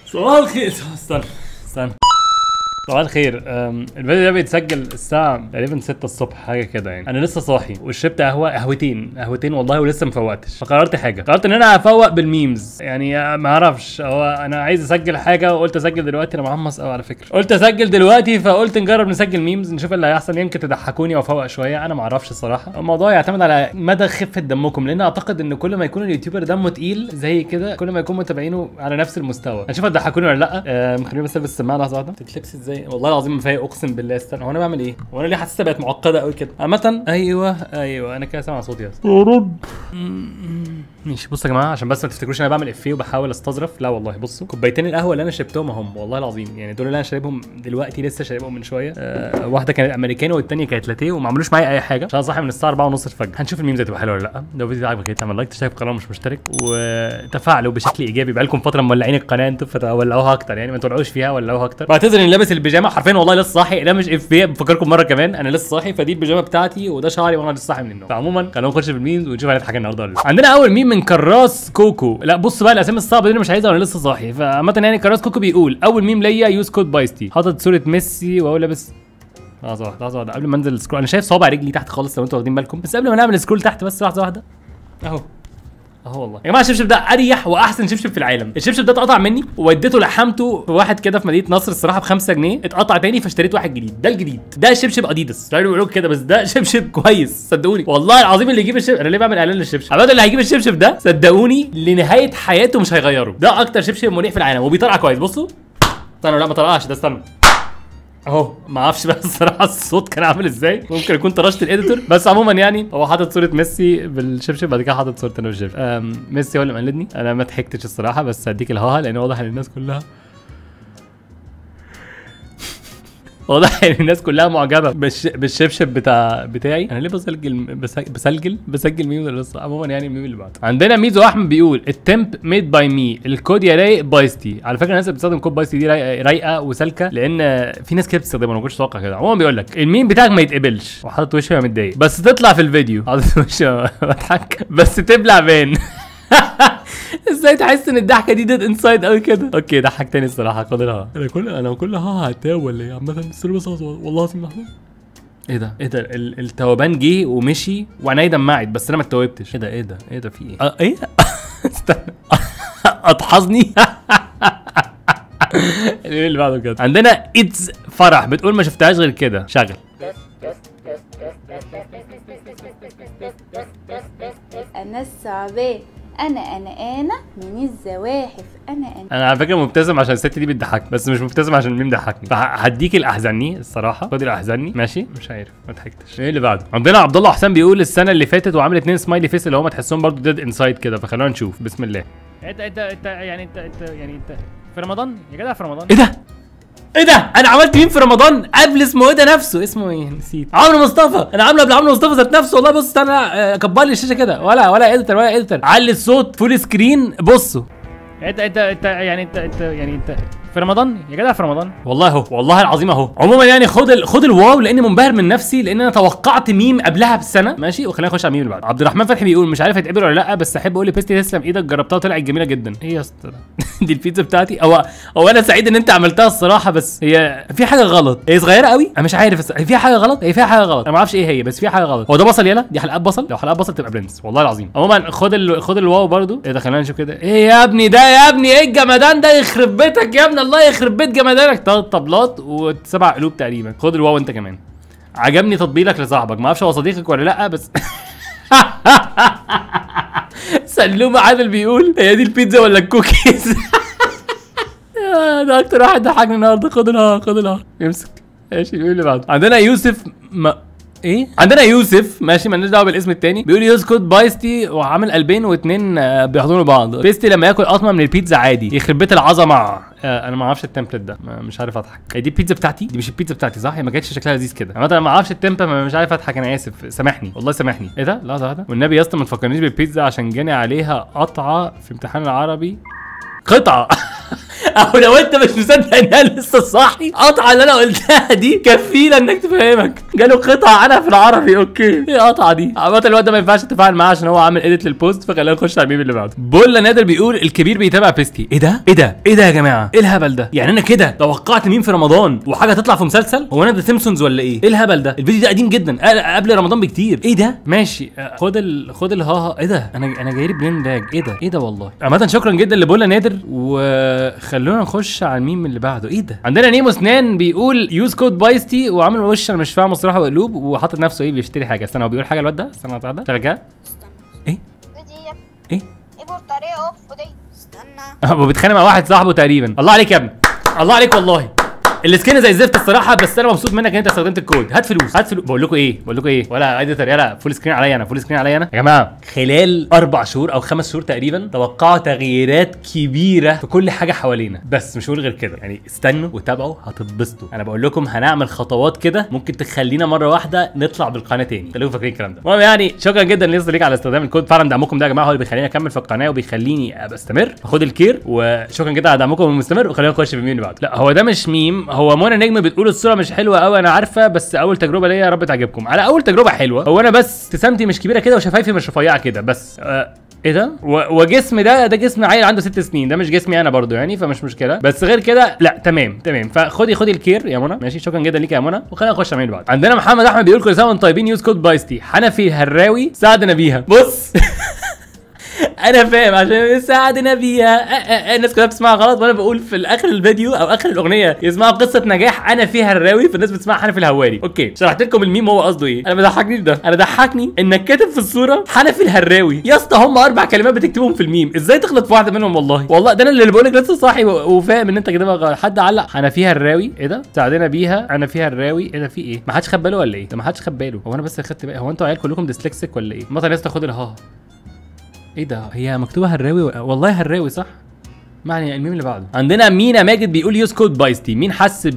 صباح الخير استنى استنى صباح الخير أم، الفيديو ده بيتسجل الساعة تقريبا 6 الصبح حاجة كده يعني أنا لسه صاحي وشربت قهوة قهوتين قهوتين والله ولسه مفوقتش فقررت حاجة قررت إن أنا هفوق بالميمز يعني ما أعرفش هو أنا عايز أسجل حاجة وقلت أسجل دلوقتي أنا معمص أوي على فكرة قلت أسجل دلوقتي فقلت نجرب نسجل ميمز نشوف اللي هيحصل يمكن تضحكوني وأفوق شوية أنا ما أعرفش الصراحة الموضوع يعتمد على مدى خفة دمكم لأن أعتقد إن كل ما يكون اليوتيوبر دمه تقيل زي كده كل ما يكون متابعينه على نفس المستوى هنشوف هتضحكوني ولا لا أم، خليني بس البس السماعه لحظه واحده تتلبس ازاي والله العظيم ما فايق اقسم بالله استنى هو انا بعمل ايه هو انا ليه حاسسها بقت معقده قوي كده عامه ايوه ايوه انا كده سامع صوتي اصلا يا رب ماشي بصوا يا جماعه عشان بس ما تفتكروش انا بعمل افيه وبحاول استظرف لا والله بصوا كوبايتين القهوه اللي انا شربتهم هم والله العظيم يعني دول اللي انا شاربهم دلوقتي لسه شاربهم من شويه أه واحده كانت امريكاني والثانيه كانت لاتيه وما عملوش معايا اي حاجه عشان صاحي من الساعه 4 ونص الفجر هنشوف الميمز هتبقى حلوه ولا لا لو الفيديو عجبك تعمل لايك تشترك في القناه مش مشترك وتفاعلوا بشكل ايجابي بقالكم فتره مولعين القناه انتوا فتولعوها اكتر يعني ما تولعوش فيها ولعوها اكتر بعتذر اني لابس البيجامه حرفيا والله لسه صاحي ده مش افيه بفكركم مره كمان انا لسه صاحي فدي البيجامه بتاعتي وده شعري وانا لسه صاحي من النوم فعموما خلونا نخش في الميمز ونشوف هنضحك النهارده ولا لا عندنا اول ميم من كراس كوكو لا بص بقى الاسامي الصعبه دي انا مش عايزها وانا لسه صاحي فعامه يعني كراس كوكو بيقول اول ميم ليا يوز كود بايستي حاطط صوره ميسي وهو لابس لحظه واحده لحظه واحده قبل ما انزل السكرول انا شايف صوابع رجلي تحت خالص لو انتوا واخدين بالكم بس قبل ما نعمل سكرول تحت بس لحظه واحده اهو اهو والله يا جماعه الشبشب ده اريح واحسن شبشب في العالم الشبشب ده اتقطع مني ووديته لحمته في واحد كده في مدينه نصر الصراحه ب 5 جنيه اتقطع تاني فاشتريت واحد جديد ده الجديد ده شبشب اديداس مش بيقولوا كده بس ده شبشب كويس صدقوني والله العظيم اللي يجيب الشبشب انا ليه بعمل اعلان للشبشب عباد اللي هيجيب الشبشب ده صدقوني لنهايه حياته مش هيغيره ده اكتر شبشب مريح في العالم وبيطلع كويس بصوا استنى لا ما طلعش ده استنى اهو ما اعرفش بقى الصراحه الصوت كان عامل ازاي ممكن يكون طرشت الاديتور بس عموما يعني هو حاطط صوره ميسي بالشبشب بعد كده حاطط صورة انا بالشبشب أم، ميسي هو اللي مقلدني انا ما ضحكتش الصراحه بس هديك الهاها لان واضح ان الناس كلها واضح ان الناس كلها معجبه بالش... بالشبشب بتاع بتاعي انا ليه بسجل بس... بسجل بسجل ميم ولا لسه عموما يعني الميم اللي بعده عندنا ميزو احمد بيقول التمب ميد باي مي الكود يا رايق بايستي على فكره الناس اللي بتستخدم كود بايستي دي رايقه, رايقة وسالكه لان في ناس كده بتستخدمها انا ما كنتش اتوقع كده عموما بيقول لك الميم بتاعك ما يتقبلش وحاطط وشه وهي متضايق بس تطلع في الفيديو حاطط وشه بضحك بس تبلع بين ازاي تحس ان الضحكه دي ديد انسايد قوي كده اوكي ضحكتني الصراحه خد الها انا كل انا كل ها هتاو ولا ايه عامه استنى بس لحظة، والله العظيم لحظه ايه ده ايه ده ال- التوبان جه ومشي وعيني دمعت بس انا ما اتوبتش ايه ده ايه ده ايه ده في ايه أه ايه استنى اطحظني ايه اللي بعده بجد عندنا اتس فرح بتقول ما شفتهاش غير كده شغل أنا الصعباء أنا أنا أنا من الزواحف أنا أنا انا على فكره مبتسم عشان الست دي بتضحكني بس مش مبتسم عشان الميم ضحكني فهديك الاحزني الصراحه خد الاحزني ماشي مش عارف ما ضحكتش ايه اللي بعده عندنا عبد الله حسام بيقول السنه اللي فاتت وعامل اتنين سمايلي فيس اللي هم تحسهم برضو ديد انسايد كده فخلونا نشوف بسم الله انت انت انت يعني انت انت يعني انت في رمضان يا جدع في رمضان ايه ده ايه ده انا عملت مين في رمضان قبل اسمه ايه ده نفسه اسمه ايه نسيت عمرو مصطفى انا عامله قبل عمرو مصطفى ذات نفسه والله بص استنى آه، كبر لي الشاشه كده ولا ولا اديتر ولا اديتر علي الصوت فول سكرين بصوا انت انت انت يعني انت انت يعني انت في رمضان يا جدع في رمضان والله اهو والله العظيم اهو عموما يعني خد ال... خد الواو لاني منبهر من نفسي لان انا توقعت ميم قبلها بسنه ماشي وخلينا نخش على الميم اللي بعده عبد الرحمن فتحي بيقول مش عارف هيتقبل ولا لا بس احب اقول لبيستي تسلم ايدك جربتها وطلعت جميله جدا ايه يا اسطى ده؟ دي البيتزا بتاعتي هو هو انا سعيد ان انت عملتها الصراحه بس هي في حاجه غلط هي صغيره قوي انا مش عارف بس هي فيها حاجه غلط هي فيها حاجه غلط انا ما اعرفش ايه هي بس فيها حاجه غلط هو ده بصل يلا دي حلقات بصل لو حلقات بصل تبقى برنس والله العظيم عموما خد ال... خد الواو برضو ايه ده خلينا نشوف كده ايه يا ابني ده يا ابني ايه الجمدان ده يخرب بيتك يا ابني الله يخرب بيت جمدانك تلات طبلات وسبع قلوب تقريبا خد الواو انت كمان عجبني تطبيلك لصاحبك ما اعرفش هو صديقك ولا لا بس سلومة عادل بيقول هي دي البيتزا ولا الكوكيز يا ده اكتر واحد ضحكني النهارده خد لها خد لها امسك ماشي بيقول اللي بعده عندنا يوسف ما ايه عندنا يوسف ماشي مالناش دعوه بالاسم التاني بيقول يسكت بايستي وعامل قلبين واتنين آه، بيحضنوا بعض بيستي لما ياكل قطمه من البيتزا عادي يخرب بيت العظمه آه انا ما اعرفش التمبلت ده ما مش عارف اضحك هي دي البيتزا بتاعتي دي مش البيتزا بتاعتي صح هي ما كانتش شكلها لذيذ كده عامه انا ما اعرفش التمبا ما مش عارف اضحك انا اسف سامحني والله سامحني ايه ده لحظه واحده والنبي يا اسطى ما تفكرنيش بالبيتزا عشان جاني عليها قطعه في امتحان العربي قطعه او لو انت مش مصدق ان انا لسه صاحي قطعه اللي انا قلتها دي كفيله انك تفهمك جاله قطعه انا في العربي اوكي ايه قطعه دي عامه الواد ده ما ينفعش تتفاعل معاه عشان هو عامل اديت للبوست فخلينا نخش على الميم اللي بعده بولا نادر بيقول الكبير بيتابع بيستي ايه ده ايه ده ايه ده يا جماعه ايه الهبل ده يعني انا كده توقعت مين في رمضان وحاجه تطلع في مسلسل هو انا ذا سيمسونز ولا ايه ايه الهبل ده الفيديو ده قديم جدا أه، قبل رمضان بكتير ايه ده ماشي أه، خد ال... خد الهاها ايه ده انا انا جاي لي بلين لاج ايه ده ايه ده والله عامه شكرا جدا لبولا نادر وخلونا نخش على الميم اللي بعده ايه ده عندنا نيمو سنان بيقول يوز كود بايستي وعامل وش انا مش فاهمه الصراحه وقلوب وحاطط نفسه ايه بيشتري حاجه استنى هو بيقول حاجه الواد ده استنى واحده شغال كده ايه ودي ايه ايه بالطريقه ودي استنى هو بيتخانق مع واحد صاحبه تقريبا الله عليك يا ابني الله عليك والله السكين زي الزفت الصراحه بس انا مبسوط منك ان انت استخدمت الكود هات فلوس هات فلوس بقول لكم ايه بقول لكم ايه ولا اديتور يلا فول سكرين عليا انا فول سكرين عليا انا يا جماعه خلال اربع شهور او خمس شهور تقريبا توقعوا تغييرات كبيره في كل حاجه حوالينا بس مش هقول غير كده يعني استنوا وتابعوا هتتبسطوا انا بقول لكم هنعمل خطوات كده ممكن تخلينا مره واحده نطلع بالقناه تاني خليكم فاكرين الكلام ده المهم يعني شكرا جدا لسه ليك على استخدام الكود فعلا دعمكم ده يا جماعه هو اللي بيخليني اكمل في القناه وبيخليني ابقى استمر خد الكير وشكرا جدا على دعمكم المستمر وخلينا نخش في الميم اللي بعده لا هو ده مش ميم هو منى نجم بتقول الصوره مش حلوه قوي انا عارفه بس اول تجربه ليا يا رب تعجبكم على اول تجربه حلوه هو انا بس ابتسامتي مش كبيره كده وشفايفي مش رفيعه كده بس آه ايه ده؟ و- وجسم ده ده جسم عيل عنده ست سنين ده مش جسمي انا برضو يعني فمش مشكله بس غير كده لا تمام تمام فخدي خدي الكير يا منى ماشي شكرا جدا ليك يا منى وخلينا نخش على اللي بعد عندنا محمد احمد بيقول كل سنه وانتم طيبين يوز كود بايستي حنفي هراوي ساعدنا بيها بص انا فاهم عشان ساعدنا بيها أ- أ- أ- الناس كلها بتسمعها غلط وانا بقول في اخر الفيديو او اخر الاغنيه يسمعوا قصه نجاح انا فيها الراوي فالناس بتسمع حنفي الهواري اوكي شرحت لكم الميم هو قصده ايه انا ما ضحكنيش ده انا ضحكني انك كاتب في الصوره حنفي الهراوي يا اسطى هم اربع كلمات بتكتبهم في الميم ازاي تغلط في واحده منهم والله والله ده انا اللي بقول لك لسه صاحي و- وفاهم ان انت كده غلط حد علق انا فيها الراوي ايه ده ساعدنا بيها انا فيها الراوي ايه ده في ايه ما حدش خد باله ولا ايه ده ما حدش خد باله هو انا بس اللي خدت بالي هو انتوا عيال كلكم ديسلكسيك ولا ايه مثلا يا اسطى خد الها ايه ده هي مكتوبه هراوي و... والله هراوي صح معني الميم اللي بعده عندنا مينا ماجد بيقول يوز كود بايستي مين حس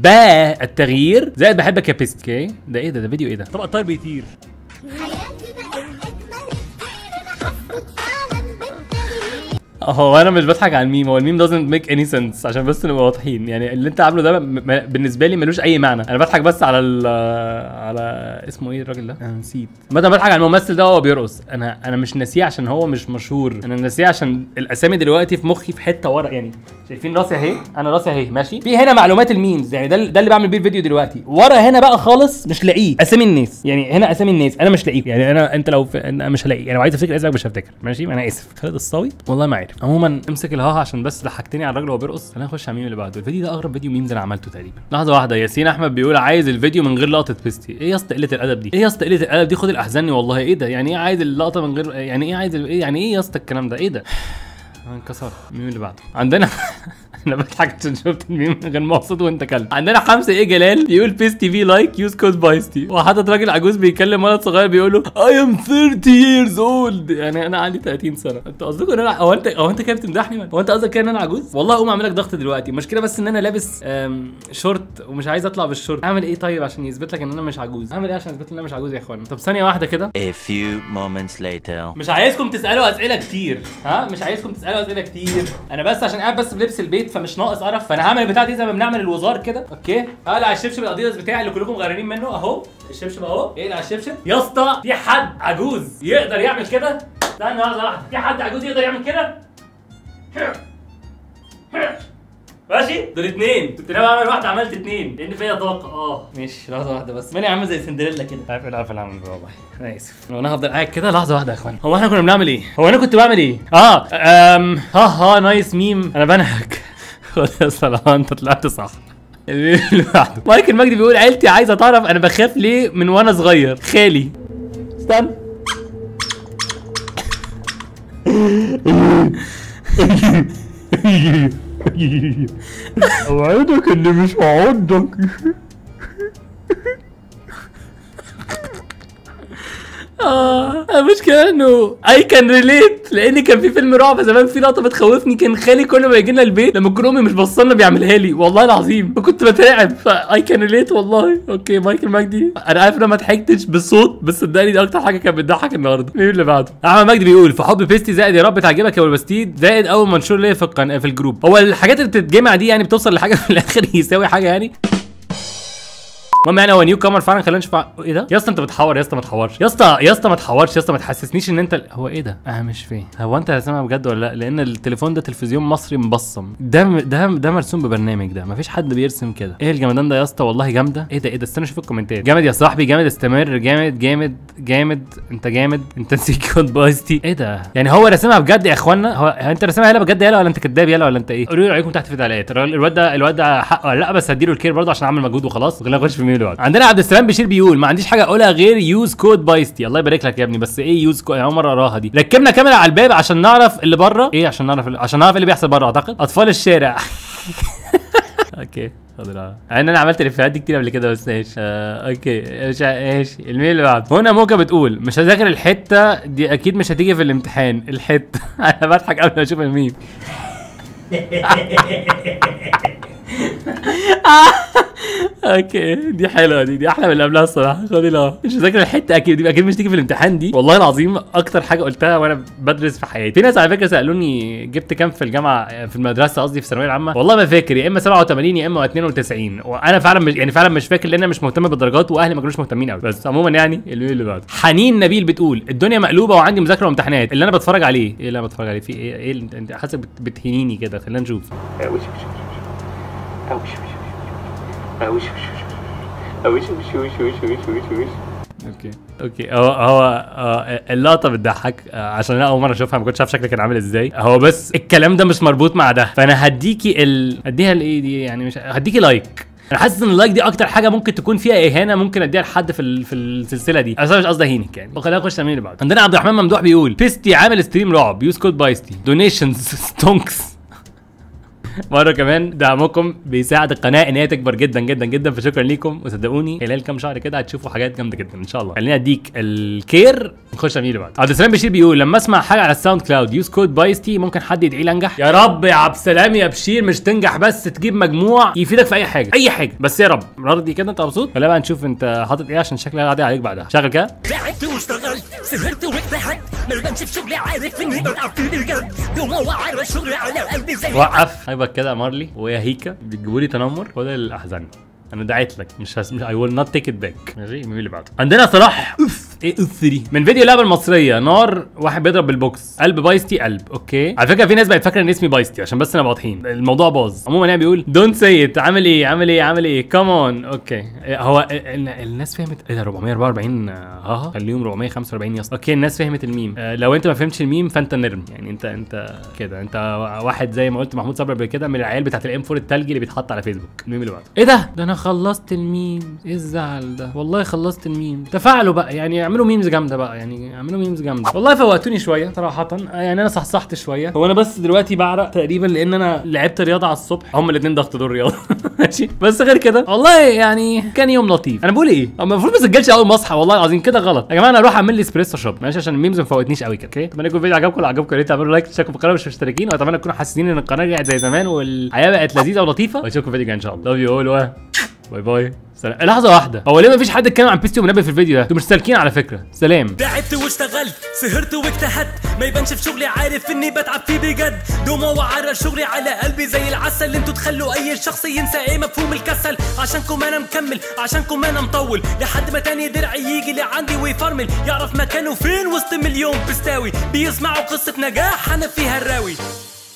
بالتغيير زائد بحبك يا بيست اوكي ده ايه ده ده فيديو ايه ده طبق الطير بيطير حياتي بقت اجمل انا هظبط فعلا بالتغيير هو انا مش بضحك على الميم هو الميم doesn't make any sense عشان بس نبقى واضحين يعني اللي انت عامله ده م- م- بالنسبه لي ملوش اي معنى انا بضحك بس على ال على اسمه ايه الراجل ده انا نسيت مثلا بضحك على الممثل ده وهو بيرقص انا انا مش ناسيه عشان هو مش مشهور انا ناسيه عشان الاسامي دلوقتي في مخي في حته ورا يعني شايفين راسي اهي انا راسي اهي ماشي في هنا معلومات الميمز يعني ده ده اللي بعمل بيه الفيديو دلوقتي ورا هنا بقى خالص مش لاقيه اسامي الناس يعني هنا اسامي الناس انا مش لاقيه يعني انا انت لو في انا مش هلاقي يعني لو عايز افتكر اسمك مش هفتكر ماشي انا اسف خالد الصاوي والله ما عارف عموما امسك الهاها عشان بس ضحكتني على الراجل وهو بيرقص خلينا نخش على الميم اللي بعده الفيديو ده اغرب فيديو ميمز انا عملته تقريبا لحظه واحده ياسين احمد بيقول عايز الفيديو من غير لقطه بيستي ايه يا اسطى قله الادب دي ايه يا اسطى قله الادب دي خد الاحزاني والله ايه ده يعني ايه عايز اللقطه من غير يعني ايه عايز ال- ايه يعني ايه يا اسطى الكلام ده ايه ده انكسر الميم اللي بعده عندنا انا بضحك عشان شفت الميم من غير ما اقصد وانت كلب عندنا حمزه ايه جلال بيقول بيس تي في لايك يوز كود بايستي وحاطط راجل عجوز بيكلم ولد صغير بيقول له اي ام 30 years old يعني انا عندي 30 سنه انتوا قصدكم ان انا هو انت هو انت كده بتمدحني هو انت قصدك كده ان انا عجوز والله اقوم اعمل لك ضغط دلوقتي المشكله بس ان انا لابس أم، شورت ومش عايز اطلع بالشورت اعمل ايه طيب عشان يثبت لك ان انا مش عجوز اعمل ايه عشان يثبت لك ان انا مش عجوز يا اخوانا طب ثانيه واحده كده A few moments later. مش عايزكم تسالوا اسئله كتير ها مش عايزكم تسالوا اسئله كتير انا بس عشان قاعد بس بلبس البيت فمش ناقص قرف فانا هعمل البتاع دي زي ما بنعمل الوزار كده اوكي اقلع الشبشب الاديداس بتاعي اللي كلكم غيرانين منه اهو الشبشب اهو اقلع الشبشب يا اسطى في حد عجوز يقدر يعمل كده استنى لحظه واحده في حد عجوز يقدر يعمل كده ماشي دول اتنين كنت ناوي اعمل واحده عملت اتنين لان فيا طاقه اه ماشي لحظه واحده بس ماني عامل زي سندريلا كده عارف ايه القرف اللي عامل ده والله انا اسف لو انا هفضل قاعد كده لحظه واحده يا اخوان هو احنا كنا بنعمل ايه هو انا كنت بعمل ايه اه امم ها ها نايس ميم انا بنهك خد يا صلاح انت طلعت صح الميم اللي بعده مايكل مجدي بيقول عيلتي عايزه تعرف انا بخاف ليه من وانا صغير خالي استنى اوعدك اني مش هعضك اه المشكله انه اي كان ريليت لان كان في فيلم رعب زمان في لقطه بتخوفني كان خالي كل ما يجي لنا البيت لما تكون امي مش بصلنا بيعملها لي والله العظيم فكنت بترعب فاي كان ريليت والله اوكي مايكل مجدي انا عارف ان انا ما ضحكتش بالصوت بس صدقني دي اكتر حاجه كانت بتضحك النهارده مين اللي بعده احمد مجدي بيقول في حب بيستي زائد يا رب تعجبك يا ابو البستيد زائد اول منشور ليا في القناه في الجروب هو الحاجات اللي بتتجمع دي يعني بتوصل لحاجه في الاخر يساوي حاجه يعني المهم يعني هو نيو كامر فعلا خلينا نشوف ع- ايه ده يا اسطى انت بتحور يا اسطى ما تحورش يا اسطى يا اسطى ما تحورش يا اسطى ما تحسسنيش ان انت هو ايه ده انا مش فاهم هو انت سامع بجد ولا لا لان التليفون ده تلفزيون مصري مبصم ده م- ده ده مرسوم ببرنامج ده مفيش حد بيرسم كده ايه الجمدان ده يا اسطى والله جامده ايه ده ايه ده استنى اشوف الكومنتات جامد يا صاحبي جامد استمر جامد جامد جامد انت جامد انت نسيت كود بايستي ايه ده يعني هو راسمها بجد يا اخوانا هو هو انت راسمها يلا بجد يلا ولا انت كداب يلا ولا انت ايه قولوا لي رايكم تحت في التعليقات الراجل- الواد ده الواد ده حق ولا لا بس هديله الكير برضه عشان اعمل مجهود وخلاص وخلينا نخش في الميل اللي بعده عندنا عبد السلام بشير بيقول ما عنديش حاجه اقولها غير يوز كود بايستي الله يبارك لك يا ابني بس ايه يوز كود اول مره اراها دي ركبنا كاميرا على الباب عشان نعرف اللي بره ايه عشان نعرف عشان نعرف اللي بيحصل بره اعتقد اطفال الشارع اوكي حاضر اه ان انا عملت الافيهات دي كتير قبل كده بس ماشي آه اوكي مش ع- ماشي الميل اللي بعده هنا موكا بتقول مش هذاكر الحته دي اكيد مش هتيجي في الامتحان الحته انا بضحك قبل ما اشوف الميم اوكي دي حلوه دي دي احلى من اللي قبلها الصراحه خدي لا مش هذاكر الحته اكيد دي اكيد مش تيجي في الامتحان دي والله العظيم اكتر حاجه قلتها وانا بدرس في حياتي في ناس على فكره سالوني جبت كام في الجامعه في المدرسه قصدي في الثانويه العامه والله ما فاكر يا اما 87 يا اما 92 وانا فعلا مش يعني فعلا مش فاكر لان انا مش مهتم بالدرجات واهلي ما كانوش مهتمين قوي بس عموما يعني اللي اللي بعده حنين نبيل بتقول الدنيا مقلوبه وعندي مذاكره وامتحانات اللي انا بتفرج عليه ايه اللي انا بتفرج عليه في ايه ايه اللي- انت حاسس بت- بتهينيني كده خلينا نشوف اوكي اوكي هو هو آه، اللقطه بتضحك آه، عشان انا اول مره اشوفها ما كنتش عارف شكلها كان عامل ازاي هو بس الكلام ده مش مربوط مع ده فانا هديكي ال اديها الايه دي يعني مش هديكي لايك انا حاسس ان اللايك دي اكتر حاجه ممكن تكون فيها اهانه ممكن اديها لحد في ال- في السلسله دي انا مش قصدي اهينك يعني خلينا نخش تمرين اللي بعده عندنا عبد الرحمن ممدوح بيقول بيستي عامل ستريم رعب يوز كود بايستي دونيشنز ستونكس مره كمان دعمكم بيساعد القناه ان هي تكبر جدا جدا جدا فشكرا ليكم وصدقوني خلال كام شهر كده هتشوفوا حاجات جامده جدا ان شاء الله خلينا اديك الكير نخش على اللي بعد عبد السلام بشير بيقول لما اسمع حاجه على الساوند كلاود يوز كود بايستي ممكن حد يدعي لي انجح يا رب يا عبد السلام يا بشير مش تنجح بس تجيب مجموع يفيدك في اي حاجه اي حاجه بس يا رب راضي كده انت مبسوط ولا بقى نشوف انت حاطط ايه عشان شكلها قاعد عليك بعدها شغل كده تعبت واشتغلت سهرت واجتهدت ما بنش في شغلي عارف اني بلعب في بجد يوم وعارف شغلي على قلبي زي وقف هيبقى كده يا مارلي ويا هيكا بتجيبوا لي تنمر هو ده اللي احزنني انا دعيت لك مش هس... اي ويل نوت تيك ات باك ماشي مين اللي بعده عندنا صلاح اوف ايه اوف دي من فيديو اللعبه المصريه نار واحد بيضرب بالبوكس قلب بايستي قلب اوكي على فكره في ناس بقت فاكره ان اسمي بايستي عشان بس نبقى واضحين الموضوع باظ عموما يعني بيقول دونت سي ات عامل ايه عامل ايه عامل ايه كمان اوكي إيه، هو ال- ال- الناس فهمت ايه ده 444 ها خليهم 445 يا اسطى اوكي الناس فهمت الميم آه، لو انت ما فهمتش الميم فانت نرم يعني انت انت كده انت واحد زي ما قلت محمود صبري قبل كده من العيال بتاعت الام 4 التلجي اللي بيتحط على فيسبوك الميم اللي بعده ايه ده ده انا خلصت الميم ايه الزعل ده والله خلصت الميم تفاعلوا بقى يعني اعملوا ميمز جامده بقى يعني اعملوا ميمز جامده والله فوقتوني شويه صراحه آه، يعني انا صحصحت شويه هو انا بس دلوقتي بعرق تقريبا لان انا لعبت رياضه على الصبح هم الاثنين ضغط دول رياضه ماشي بس غير كده والله يعني كان يوم لطيف انا بقول ايه هو المفروض ما اسجلش اول ما اصحى والله العظيم كده غلط يا جماعه انا اروح اعمل لي اسبريسو شوب ماشي عشان الميمز ما فوتنيش قوي كده اوكي اتمنى يكون الفيديو عجبكم لو عجبكم يا ريت تعملوا لايك تشتركوا في القناه مش مشتركين واتمنى تكونوا حاسين ان القناه رجعت زي زمان والحياه بقت لذيذه ولطيفه واشوفكم في الفيديو الجاي ان شاء الله لاف يو اول باي باي سلام لحظه واحده هو ليه ما فيش حد اتكلم عن بيستي ومنبه في الفيديو ده انتوا مش سالكين على فكره سلام تعبت واشتغلت سهرت واجتهدت ما يبانش في شغلي عارف اني بتعب فيه بجد دموع وعرق شغلي على قلبي زي العسل انتوا تخلوا اي شخص ينسى ايه مفهوم الكسل عشانكم انا مكمل عشانكم انا مطول لحد ما تاني درعي يجي لعندي ويفرمل يعرف مكانه فين وسط مليون بستاوي بيسمعوا قصة نجاح انا فيها الراوي